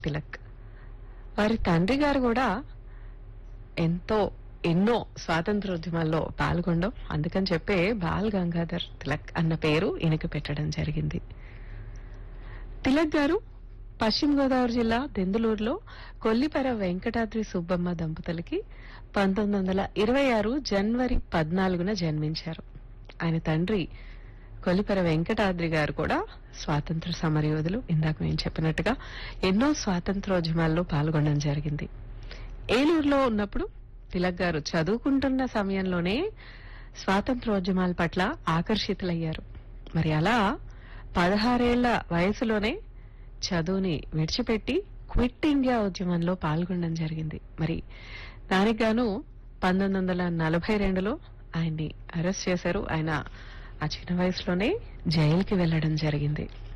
తిలక్ వారి తండ్రి గారు కూడా ఎంతో ఎన్నో స్వాతంత్రోద్యమాల్లో పాల్గొనడం అందుకని చెప్పే బాల్ గంగాధర్ తిలక్ అన్న పేరు ఈయనకు పెట్టడం జరిగింది తిలక్ గారు పశ్చిమ గోదావరి జిల్లా దెందులూరులో కొల్లిపర వెంకటాద్రి సుబ్బమ్మ దంపతులకి పంతొమ్మిది వందల ఇరవై ఆరు జనవరి పద్నాలుగున జన్మించారు ఆయన తండ్రి కొల్లిపర వెంకటాద్రి గారు కూడా స్వాతంత్ర సమరయోధులు ఇందాక మేము చెప్పినట్టుగా ఎన్నో స్వాతంత్రోద్యమాల్లో పాల్గొనడం జరిగింది ఏలూరులో ఉన్నప్పుడు తిలక్ గారు చదువుకుంటున్న సమయంలోనే స్వాతంత్రోద్యమాల పట్ల ఆకర్షితులయ్యారు మరి అలా పదహారేళ్ల వయసులోనే చదువుని విడిచిపెట్టి క్విట్ ఇండియా ఉద్యమంలో పాల్గొనడం జరిగింది మరి దానికి గాను పంతొమ్మిది వందల నలభై రెండులో ఆయన్ని అరెస్ట్ చేశారు ఆయన ఆ చిన్న వయసులోనే జైలుకి వెళ్లడం జరిగింది